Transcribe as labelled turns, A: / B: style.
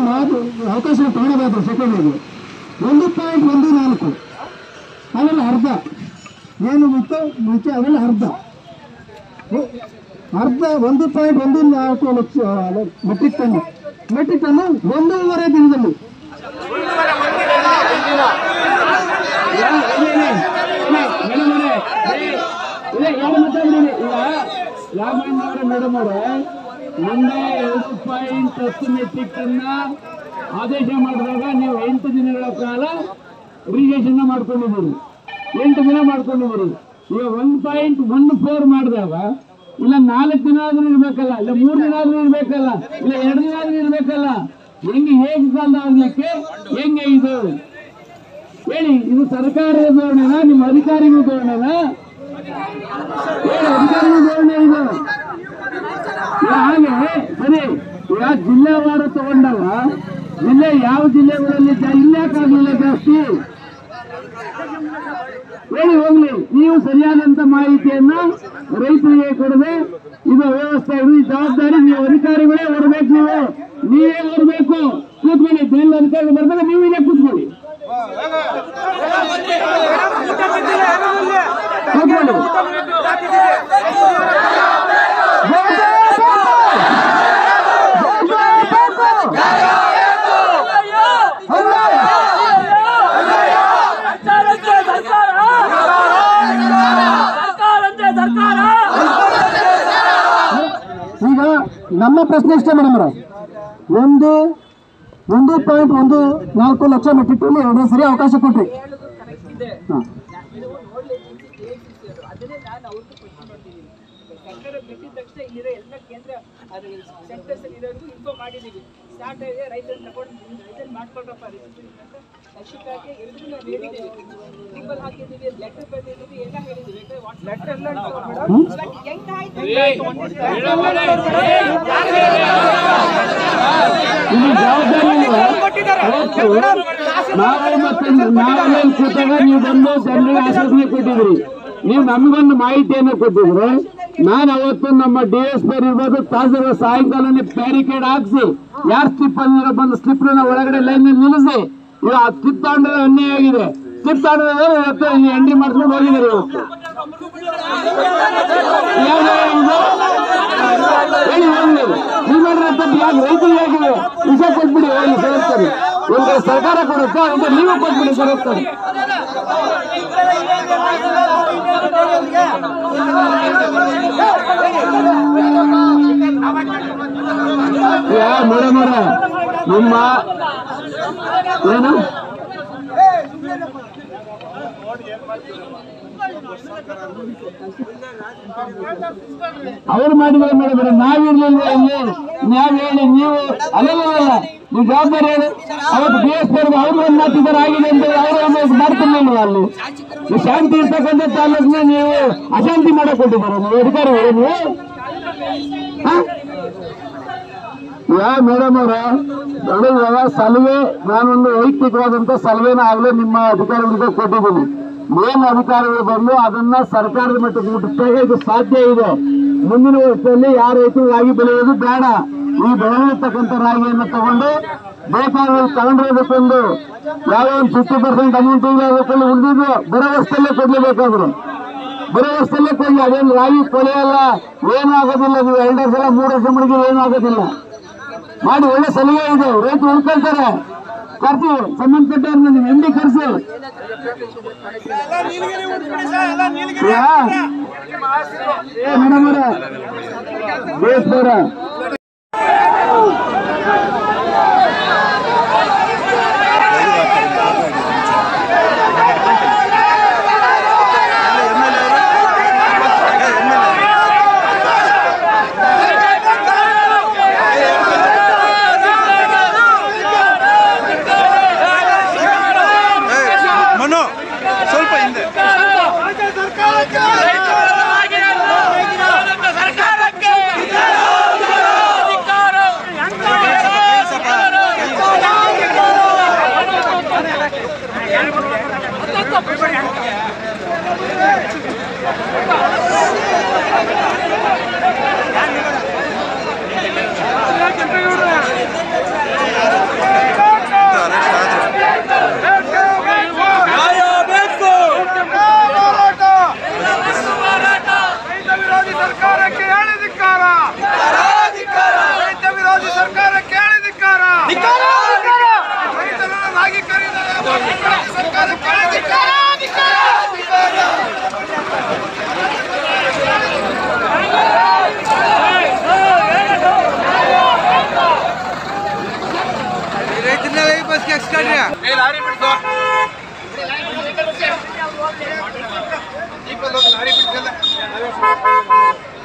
A: ಮಾತು ಅವಕಾಶ ತಗೊಳ್ಳೋದಾದ್ರೆ ಸೆಕೆಂಡಿಗೆ ಒಂದು ಪಾಯಿಂಟ್ ಒಂದು ನಾಲ್ಕು ಅದರಲ್ಲಿ ಅರ್ಧ ಏನು ಇತ್ತು ಮುಂಚೆ ಅದರಲ್ಲಿ ಅರ್ಧ ಒ- ಅರ್ಧ ಒಂದು ಪಾಯಿಂಟ್ ಒಂದು ನಾಲ್ಕು ಲಕ್ಷ ಮೆಟ್ರಿಕ್ ಟನ್ ಮೆಟ್ರಿಕ್ ಟನ್ ಒಂದೂವರೆ ದಿನದಲ್ಲಿ ಮೇಡಮ್ ಅವರೇ ನಿನ್ನೆ ಎರಡು ಪಾಯಿಂಟ್ ಹತ್ತು ಮೆಟ್ರಿಕ್ ಅನ್ನ ಆದೇಶ ಮಾಡಿದಾಗ ನೀವು ಎಂಟು ದಿನಗಳ ಕಾಲ ಇರಿಗೇಷನ್ ಮಾಡ್ಕೊಂಡಿದ್ದೀರಿ ಎಂಟು ದಿನ ಮಾಡ್ಕೊಂಡಿದ್ದೀರಿ ಈಗ ಒನ್ ಪಾಯಿಂಟ್ ಒನ್ ಫೋರ್ ಮಾಡಿದಾಗ ಇಲ್ಲ ನಾಲ್ಕು ದಿನ ಆದ್ರೂ ಇರ್ಬೇಕಲ್ಲ ಇಲ್ಲ ಮೂರು ದಿನ ಆದ್ರೂ ಇರ್ಬೇಕಲ್ಲ ಇಲ್ಲ ಎರಡು ದಿನ ಆದ್ರೂ ಇರ್ಬೇಕಲ್ಲ ಹೆಂಗೆ ಹೇಗೆ ಕಾಲ ಆಗ್ಲಿಕ್ಕೆ ಹೆಂಗೆ ಇದು ಹೇಳಿ ಇದು ಸರ್ಕಾರದ ಧೋರಣೆನಾ ನಿಮ್ಮ ಅಧಿಕಾರಿಗಳ ಧೋರಣೆನಾ ಹೇಳಿ ಅಧಿಕಾರಿಗಳ ಧೋರಣೆ ಇದು ಈಗ ಹಾಗೆ ಸರಿ ಈಗ ಜಿಲ್ಲೆವಾರ ತಗೊಂಡಾಗ ಜಿಲ್ಲೆ ಯಾವ ಜಿಲ್ಲೆಗಳಲ್ಲಿ ಜಾ- ಇಲ್ಲಿ ಯಾಕಾಗ್ಲಿಲ್ಲ ಜಾಸ್ತಿ ಹೇಳಿ ಹೋಗ್ಲಿ ನೀವು ಸರಿಯಾದಂತ ಮಾಹಿತಿಯನ್ನ ರೈತರಿಗೆ ಕೊಡದೆ ಇದು ವ್ಯವಸ್ಥೆ ಇದು ಈ ಜವಾಬ್ದಾರಿ ನೀವು ಅಧಿಕಾರಿಗಳೇ ಹೊರಬೇಕು ನೀವು ನೀವೇ ಹೊರಬೇಕು ಕೂತ್ಕೊಳ್ಳಿ ಬೇಲ್ ಅಧಿಕಾರಿ ಬರ್ದಾಗ ನೀವು ಇಲ್ಲೇ ಕೂತ್ಕೊಳ್ಳಿ ಕೂತ್ಕೊಳ್ಳಿ
B: ಸರ್ಕಾರಕ್ಕೆ ಸರ್ಕಾರ ಸರ್ಕಾರಕ್ಕೆ ಸರ್ಕಾರ
A: ಈಗ ನಮ್ಮ ಪ್ರಶ್ನೆ ಇಷ್ಟೇ ಮೇಡಮ್ ಒಂದು ಒಂದು ಪಾಯಿಂಟ್ ಒಂದು ನಾಲ್ಕು ಲಕ್ಷ ಮೆಟ್ರಿಕ್ ಟನ್ ಎರಡನೇ ಸರಿ ಅವಕಾಶ ಕೊಟ್ರಿ ಹಾ.
C: ಅದನ್ನೇ ನಾನು ಅವ್ರಿಗೂ ಕ್ವಶನ್ ಮಾಡ್ತಿದ್ದೀನಿ ಸರ್ಕಾರ ಬಿಟ್ಟಿದ ತಕ್ಷಣ ಇಲ್ಲಿರೋ ಎಲ್ಲ ಕೇಂದ್ರ ಅದು ಸೆಂಟರ್ಸ್ ಇರೋರಿಗೂ ಇನ್ಫಾರ್ಮ್ ಮಾಡಿದ್ದೀವಿ ಸ್ಟಾರ್ಟ್ ಆಗಿದೆ ರೈತರನ್ನ ತಗೊಂಡು ರೈತರು ಮಾಡ್ಕೊಳ್ರಪ್ಪ registration ಅಂತ ಕೃಷಿಕಾಗೆ ಎಲ್ರಿಗೂ ನಾವು ಹೇಳಿದ್ದೀವಿ ಸಿಂಬಲ್ ಹಾಕಿದ್ದೀವಿ ಲೆಟರ್ ಬರೆದಿದ್ದೀವಿ ಎಲ್ಲ ಹೇಳಿದ್ದೀವಿ ಲೆಟರ್ ಎಲ್ಲ
A: ಇದು ಜವಾಬ್ದಾರಿ ಇಲ್ಲ. ಅವತ್ತು ನಾವೇ ಮತ್ತೆ ನಾವೇ ಕೂತಾಗ ನೀವು ಬಂದು ಜನರಿಗೆ ಆಶ್ವಾಸನೆ ಕೊಟ್ಟಿದ್ರಿ ನೀವು ನಮಗೊಂದು ಮಾಹಿತಿಯನ್ನು ಕೊಟ್ಟಿದ್ರೆ ನಾನು ಅವತ್ತು ನಮ್ಮ ಡಿ ಎಸ್ ಪಿ ಇರ್ಬೋದು ತಾಸರ ಸಾಯಂಕಾಲನೇ ಬ್ಯಾರಿಕೇಡ್ ಹಾಕ್ಸಿ ಯಾರು ಸ್ಲಿಪ್ ಅಂದಿರೋ ಬಂದು ಸ್ಲಿಪ್ ಒಳಗಡೆ ಲೈನ್ ನಿಲ್ಲಿಸಿ ಈಗ ಆ ಸ್ಲಿಪ್ ತಗೊಂಡ್ರೆ ಅನ್ಯಾಯ ಆಗಿದೆ ಸ್ಲಿಪ್ ತಗೊಂಡ್ರೆ ಇವತ್ತು ಎಂಟ್ರಿ ಮಾಡಿಸ್ಕೊಂಡು ಹೋಗಿದ್ದಾರೆ ಇವತ್ತು ಯಾವ್ದು ಇದು? ಹೇಳಿ ಹೋಗ್ಲಿ ನೀವು ಮಾಡಿರೋ ತಪ್ಪು ಯಾಕೆ ರೈತರಿಗೆ ಆಗಿದೆ ವಿಷ ಕೊಟ್ಬಿಡಿ ಹೋಗಿ ಸರಸ್ತಾರೆ ಒಂದು ಸರ್ಕಾರ ಕೊಡುತ್ತಾ ಅಂತ ನೀವು ಕೊಟ್ಬಿಡಿ ಸರಸ್ತಾರೆ ಯಾ ಮೇಡಮ್ ಅವರ ನಿಮ್ಮ ಏನು ಅವ್ರು ಮಾಡಿದ್ರೆ ಮಾಡಿದ್ರೆ ನಾವಿರ್ಲಿಲ್ಲ ಇಲ್ಲಿ ನಾವ್ ಹೇಳಿ ನೀವು ಅಲ್ಲಲ್ಲ ನೀವು ಜವಾಬ್ದಾರಿ ಹೇಳಿ ಅವತ್ತು ಬಿ ಎಸ್ ಅವ್ರು ಒಂದು ಮಾತಿದ್ದಾರೆ ಆಗಿದೆ ಅಂತ ಅವರು ಒಂದು ಮಾಡ್ತಿರ್ಲಿಲ್ವ ಅಲ್ಲಿ ಈ ಶಾಂತಿ ಇರ್ತಕ್ಕಂಥ ತಾಲೂಕಿನ ನೀವು ಅಶಾಂತಿ ಮಾಡಕ್ ಕೊಟ್ಟಿದ್ದಾರೆ ನೀವು ಅಧಿಕಾರಿಗಳು ನೀವು ಹ? ಯಾ ಮೇಡಮ್ ಅವರ ನೋಡಿ ಇವಾಗ ಸಲಹೆ ನಾನೊಂದು ವೈಯಕ್ತಿಕವಾದಂತ ಸಲಹೆನ ಆಗಲೇ ನಿಮ್ಮ ಅಧಿಕಾರಿಗಳಿಗೆ ಕೊಟ್ಟಿದ್ದೀನಿ ಮೇನ್ ಅಧಿಕಾರಿಗಳು ಬಂದು ಅದನ್ನ ಸರ್ಕಾರದ ಮಟ್ಟಕ್ಕೆ ಮುಟ್ಟಿಸಿದಾಗ ಇದು ಸಾಧ್ಯ ಇದೆ ಮುಂದಿನ ವರ್ಷದಲ್ಲಿ ಯಾವ ರೈತರು ರಾಗಿ ಬೆಳೆಯೋದು ಬೇಡ ಈ ಬೆಳೆದಿರ್ತಕ್ಕಂಥ ರಾಗಿಯನ್ನು ತಗೊಂಡು ಬೇಕಾದ್ರೆ ತಗೊಂಡಿರೋದಕ್ಕೊಂದು ಯಾವ ಒಂದು ಫಿಫ್ಟಿ ಪರ್ಸೆಂಟ್ ಅಮೌಂಟ್ ಇದೆ ಅದಕ್ಕೊಂದು ಉಳಿದಿದ್ದು ಬರೋ ವರ್ಷದಲ್ಲೇ ಕೊಡ್ಲೇಬೇಕಾದ್ರು ಬರೋ ವರ್ಷದಲ್ಲೇ ಕೊಡ್ಲಿ ಅದೇನು ರಾಗಿ ಕೊಳೆಯಲ್ಲ ಏನೂ ಆಗೋದಿಲ್ಲ ನೀವು ಎರಡು ವರ್ಷ ಮೂರು ವರ್ಷ ಮುಡಿಗೆ ಏನೂ ಆಗೋದಿಲ್ಲ ಮಾಡಿ ಒಳ್ಳೆ ಸಲಹೆ ಇದೆ ರೈತರು ಉಳ್ಕೊಳ್ತಾರೆ ಕರ್ತೀವಿ ಸಂಬಂಧಪಟ್ಟವ್ರನ್ನ ನೀವು ಎಂ ಡಿ ಕರ್ಸಿ ಯಾ? ಏ ಮೇಡಮ್ ಅವರ ಬೇಸ್ವರ
D: ಮನು ಸ್ವಲ್ಪ ಹಿಂದೆ
B: ಸರ್ಕಾರಕ್ಕೆ
D: ನ್ಯಾಷನಲ್ ಬಸ್ಗೆ ಎಕ್ಸ್ಕಡ್ರಿ ಲಾರಿ ಬಿಡ್ಸೋ ಲಾರಿ ಬಿಡ್ಸಲ್ಲ